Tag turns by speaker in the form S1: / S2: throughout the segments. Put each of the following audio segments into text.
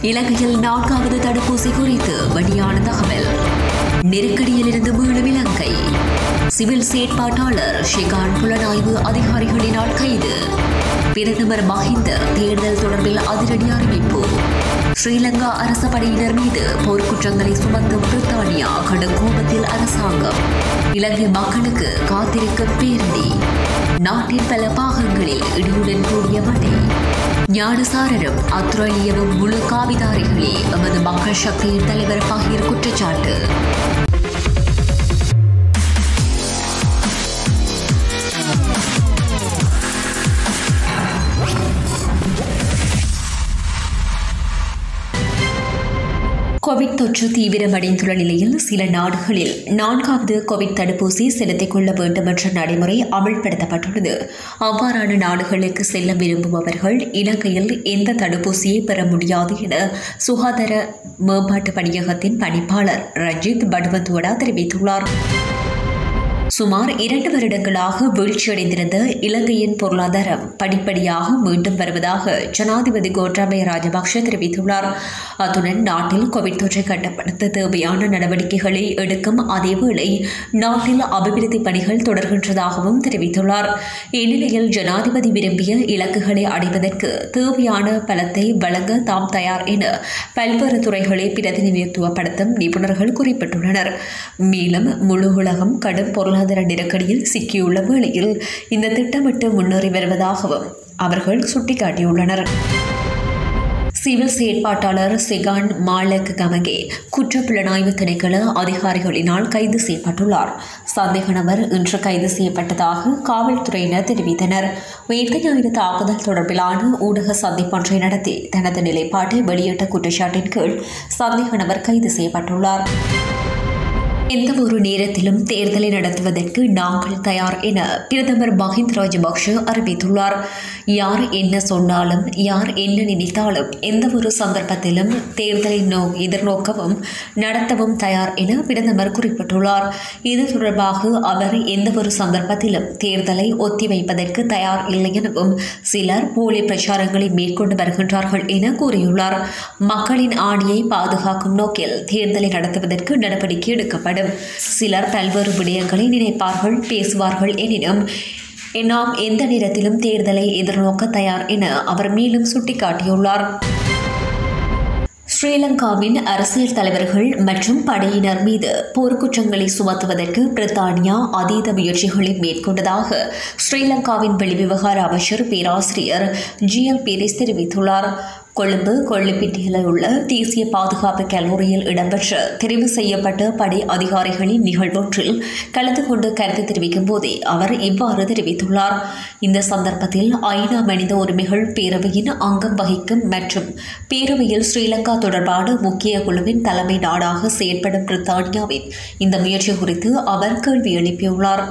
S1: இலங்கையில் நான்காவது தடுப்பூசி குறித்து வெளியான தகவல் நெருக்கடியிலிருந்து மீளும் இலங்கை சிவில் செயற்பாட்டாளர் ஷிகான் புலனாய்வு அதிகாரிகளினால் கைது பிரதமர் மஹிந்த தேர்தல் தொடர்பில் அதிரடி அறிவிப்பு ஸ்ரீலங்கா அரச படையினர் மீது போர்க்குற்றங்களை சுமத்தும் பிரித்தானியா கடும் கோபத்தில் அரசாங்கம் இலங்கை மக்களுக்கு காத்திருக்கும் பேரணி நாட்டின் பல பாகங்களில் இடியுடன் கூடிய மழை ஞானசாரரும் அத்துரலியவும் முழு காவிதாரிகளே எமது மக்கள் சக்தியின் தலைவர் பகீர் குற்றச்சாட்டு கோவிட் தொற்று தீவிரமடைந்துள்ள நிலையில் சில நாடுகளில் நான்காவது கோவிட் தடுப்பூசி செலுத்திக் கொள்ள வேண்டும் என்ற நடைமுறை அமல்படுத்தப்பட்டுள்ளது அவ்வாறான நாடுகளுக்கு செல்ல விரும்புபவர்கள் இலங்கையில் எந்த தடுப்பூசியை பெற முடியாது என சுகாதார மேம்பாட்டு பணியகத்தின் பணிப்பாளர் ரஞ்சித் பட்வந்தோடா தெரிவித்துள்ளார் சுமார் இரண்டு வருடங்களாக வீழ்ச்சியடைந்திருந்த இலங்கையின் பொருளாதாரம் படிப்படியாக மீண்டும் வருவதாக ஜனாதிபதி கோட்டாபய ராஜபக்ஷ தெரிவித்துள்ளார் அத்துடன் நாட்டில் கோவிட் தொற்றை கட்டுப்படுத்த தேவையான நடவடிக்கைகளை எடுக்கும் அதேவேளை நாட்டில் அபிவிருத்தி பணிகள் தொடர்கின்றதாகவும் தெரிவித்துள்ளார் இந்நிலையில் ஜனாதிபதி விரும்பிய இலக்குகளை அடைவதற்கு தேவையான பலத்தை வழங்க தாம் தயார் என பல்வேறு துறைகளை பிரதிநிதித்துவப்படுத்தும் நிபுணர்கள் குறிப்பிட்டுள்ளனர் மேலும் முழு உலகம் கடும் பொருளாதார பொருளாதார நெருக்கடியில் சிக்கியுள்ள வேளையில் இந்த திட்டமிட்டு முன்னேறி வருவதாகவும் அவர்கள் சுட்டிக்காட்டியுள்ளனர் சிவில் செயற்பாட்டாளர் சிகான் மாலக் கமகே குற்றப்புலனாய்வு திணைக்கள அதிகாரிகளினால் கைது செய்யப்பட்டுள்ளார் சந்தேக நபர் இன்று கைது செய்யப்பட்டதாக காவல்துறையினர் தெரிவித்தனர் உயிர்த்த ஞாயிறு தாக்குதல் தொடர்பிலான ஊடக சந்திப்பொன்றை நடத்தி தனது நிலைப்பாட்டை வெளியிட்ட குற்றச்சாட்டின் கீழ் சந்தேக நபர் கைது செய்யப்பட்டுள்ளார் எந்த ஒரு நேரத்திலும் தேர்தலை நடத்துவதற்கு நாங்கள் தயார் என பிரதமர் மஹிந்த ராஜபக்ஷ அறிவித்துள்ளார் யார் என்ன சொன்னாலும் யார் என்ன நினைத்தாலும் எந்த ஒரு சந்தர்ப்பத்திலும் தேர்தலை நோ எதிர்நோக்கவும் நடத்தவும் தயார் என பிரதமர் குறிப்பிட்டுள்ளார் இது தொடர்பாக அவர் எந்த ஒரு சந்தர்ப்பத்திலும் தேர்தலை ஒத்திவைப்பதற்கு தயார் இல்லை எனவும் சிலர் போலி பிரச்சாரங்களை மேற்கொண்டு வருகின்றார்கள் என கூறியுள்ளார் மக்களின் ஆணையை பாதுகாக்கும் நோக்கில் தேர்தலை நடத்துவதற்கு நடவடிக்கை எடுக்கப்படும் ஏற்படும் சிலர் பல்வேறு விடயங்களை நினைப்பார்கள் பேசுவார்கள் எனினும் நாம் எந்த நேரத்திலும் தேர்தலை எதிர்நோக்க தயார் என அவர் மேலும் சுட்டிக்காட்டியுள்ளார் ஸ்ரீலங்காவின் அரசியல் தலைவர்கள் மற்றும் படையினர் மீது போர்க்குற்றங்களை சுமத்துவதற்கு பிரித்தானியா அதீத முயற்சிகளை மேற்கொண்டதாக ஸ்ரீலங்காவின் வெளிவிவகார அமைச்சர் பேராசிரியர் ஜி எல் பீரிஸ் தெரிவித்துள்ளார் கொழும்பு கொள்ளுப்பிட்டியில் உள்ள தேசிய பாதுகாப்பு கல்லூரியில் இடம்பெற்ற தெரிவு செய்யப்பட்ட படை அதிகாரிகளின் நிகழ்வொன்றில் கலந்து கொண்டு கருத்து தெரிவிக்கும் போதே அவர் இவ்வாறு தெரிவித்துள்ளார் இந்த சந்தர்ப்பத்தில் ஐநா மனித உரிமைகள் பேரவையின் அங்கம் வகிக்கும் மற்றும் பேரவையில் ஸ்ரீலங்கா தொடர்பான முக்கிய குழுவின் தலைமை நாடாக செயற்படும் பிரித்தானியாவின் இந்த முயற்சி குறித்து அவர் கேள்வி எழுப்பியுள்ளார்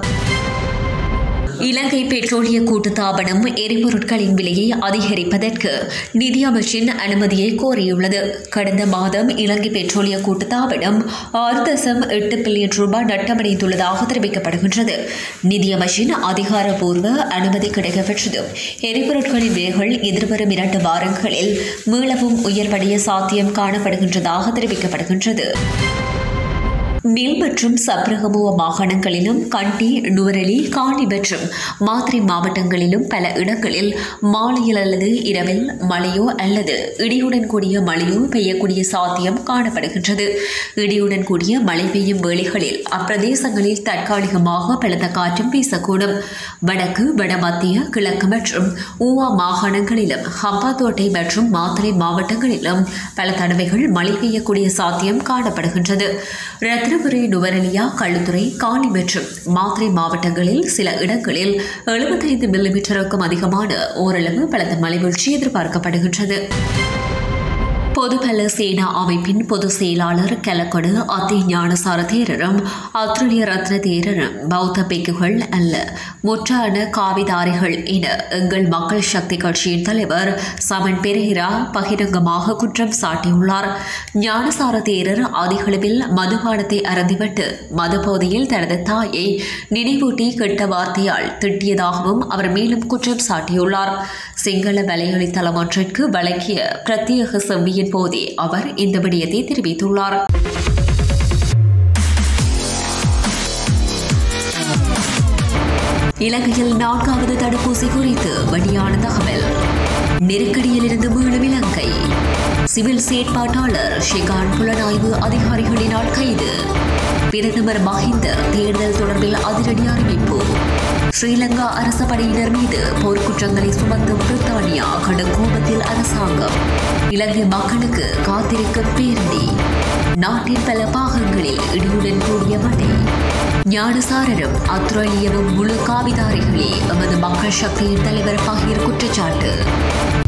S1: இலங்கை பெட்ரோலிய கூட்டுத்தாபனம் எரிபொருட்களின் விலையை அதிகரிப்பதற்கு நிதி அமைச்சின் அனுமதியை கோரியுள்ளது கடந்த மாதம் இலங்கை பெட்ரோலிய கூட்டுத்தாபனம் ஆறு தசம் எட்டு பில்லியன் ரூபாய் நட்டமடைந்துள்ளதாக தெரிவிக்கப்படுகின்றது நிதியமைச்சின் அதிகாரப்பூர்வ அனுமதி கிடைக்கப்பெற்றதும் எரிபொருட்களின் விலைகள் எதிர்வரும் இரண்டு வாரங்களில் மீளவும் உயர்வடைய சாத்தியம் காணப்படுகின்றதாக தெரிவிக்கப்படுகின்றது மில் மற்றும் சப்ரகமுவ மாகாணங்களிலும் கண்டி நுவரெலி காணி மற்றும் மாத்திரை மாவட்டங்களிலும் பல இடங்களில் மாலையில் அல்லது இரவில் மழையோ அல்லது இடியுடன் கூடிய மழையோ பெய்யக்கூடிய சாத்தியம் காணப்படுகின்றது இடியுடன் கூடிய மழை பெய்யும் வேளைகளில் அப்பிரதேசங்களில் தற்காலிகமாக பலத்த காற்றும் வீசக்கூடும் வடக்கு வடமத்திய கிழக்கு மற்றும் ஊவா மாகாணங்களிலும் ஹம்பாத்தோட்டை மற்றும் மாத்தறை மாவட்டங்களிலும் பல தடவைகள் மழை பெய்யக்கூடிய சாத்தியம் காணப்படுகின்றது ரத்னபுரி நுவரெலியா களுத்துறை காலி மற்றும் மாத்திரை மாவட்டங்களில் சில இடங்களில் எழுபத்தைந்து மில்லிமீட்டருக்கும் அதிகமான ஓரளவு பலத்த மழை வீழ்ச்சி எதிர்பார்க்கப்படுகின்றது பொதுபல சேனா அமைப்பின் பொதுச் செயலாளர் கலக்கொடு அத்தி ஞானசார தேரரும் அத்ருலிய ரத்ன தேரரும் பௌத்த பிக்குகள் அல்ல முற்றான காவிதாரிகள் என எங்கள் மக்கள் சக்தி கட்சியின் தலைவர் சமன் பெரேரா பகிரங்கமாக குற்றம் சாட்டியுள்ளார் ஞானசார தேரர் அதிகளவில் மதுபானத்தை அருந்திவிட்டு மதுபோதையில் தனது தாயை நினைவூட்டி கெட்ட வார்த்தையால் திட்டியதாகவும் அவர் மேலும் குற்றம் சாட்டியுள்ளார் சிங்கள வலையொலி தளம் ஒன்றிற்கு வழங்கிய பிரத்யேக செவ்வியின் பேரணியின் போதே அவர் இந்த விடயத்தை தெரிவித்துள்ளார் இலங்கையில் நான்காவது தடுப்பூசி குறித்து வெளியான தகவல் நெருக்கடியிலிருந்து மீளும் இலங்கை சிவில் செயற்பாட்டாளர் ஷிகான் புலனாய்வு அதிகாரிகளினால் கைது பிரதமர் மஹிந்த தேர்தல் தொடர்பில் அதிரடி அறிவிப்பு ஸ்ரீலங்கா அரச படையினர் மீது போர்க்குற்றங்களை சுமத்தும் பிரித்தானியா கடும் கோபத்தில் அரசாங்கம் இலங்கை மக்களுக்கு காத்திருக்கும் பேரணி நாட்டின் பல பாகங்களில் இடியுடன் கூடிய மழை ஞானசாரரும் அத்துரலியவும் முழு காவிதாரிகளே எமது மக்கள் சக்தியின் தலைவர் பகீர் குற்றச்சாட்டு